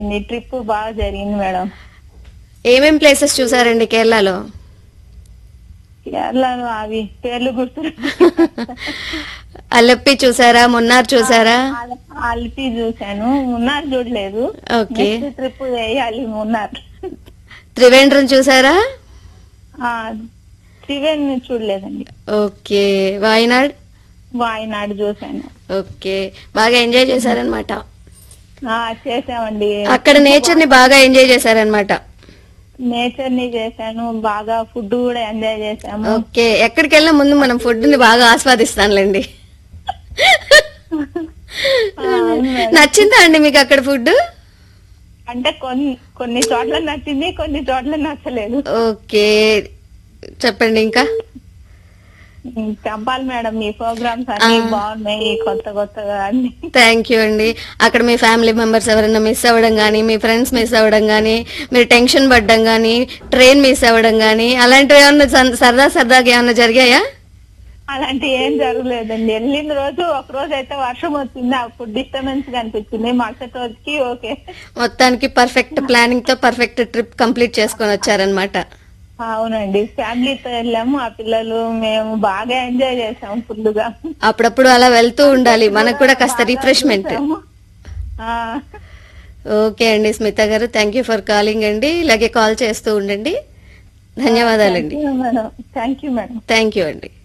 ఈ ట్రిప్ బాగా జరిగింది మేడం ఏమేం ప్లేసెస్ చూసారండి కేరళలో కేరళలో అవి పేర్లు గుర్తు అల్లప్పి చూసారా మున్నార్ చూసారా అల్పి చూశాను మున్నార్ చూడలేదు ఓకే నెక్స్ట్ ట్రిప్ వేయాలి మున్నార్ త్రివేంద్రం చూసారా ఆ, త్రివేణి చూడలేదండి ఓకే వాయనాడ్ వాయనాడు చూశాను ఓకే బాగా ఎంజాయ్ చేశారనమాట ఆ, చేసామండి అక్కడ నేచర్ ని బాగా ఎంజాయ్ చేశారనమాట నేచర్ ని చేశాను బాగా ఫుడ్ కూడా ఎంజాయ్ చేసాము ఓకే ఎక్కడికి వెళ్ళినా ముందు మనం ఫుడ్ ని బాగా ఆస్వాదిస్తానులేండి ఆ, అవును మేడం. నచ్చిందా అండి మీకు అక్కడ ఫుడ్ అంటే కొన్ని కొన్ని చోట్ల నచ్చింది కొన్ని చోట్ల నచ్చలేదు ఓకే చెప్పండి ఇంకా ఉమ్, చెప్పాలి మేడం మీ ప్రోగ్రామ్స్ అన్ని బాగున్నాయి కొత్త కొత్తగా అన్ని థ్యాంక్ యూ అండి అక్కడ మీ ఫ్యామిలీ మెంబర్స్ ఎవరైనా మిస్ అవ్వడం కానీ మీ ఫ్రెండ్స్ మిస్ అవ్వడం కానీ మీరు టెన్షన్ పడ్డం కానీ ట్రైన్ మిస్ అవ్వడం కానీ అలాంటివి ఏమన్నా సన్- సరదా సరదాగా ఏమన్నా జరిగాయా అలాంటి ఏం జరగలేదండి వెళ్ళిన రోజు ఒక రోజు అయితే వర్షం వచ్చింది అప్పుడు డిస్టర్బెన్స్ కనిపించింది మరుసటి రోజుకి ఓకే మొత్తానికి పర్ఫెక్ట్ ప్లానింగ్ తో పర్ఫెక్ట్ ట్రిప్ కంప్లీట్ చేసుకొని వచ్చారనమాట అవునండి ఫ్యామిలీతో వెళ్ళాము ఆ పిల్లలు మేము బాగా ఎంజాయ్ చేసాము ఫుల్ గా అప్పుడప్పుడు అలా వెళ్తూ ఉండాలి మనకు కూడా కాస్త రిఫ్రెష్మెంట్ ఆ, ఓకే అండి స్మిత గారు థ్యాంక్ యూ ఫర్ కాలింగ్ అండి ఇలాగే కాల్ చేస్తూ ఉండండి ధన్యవాదాలండి madam thank you madam thank you అండి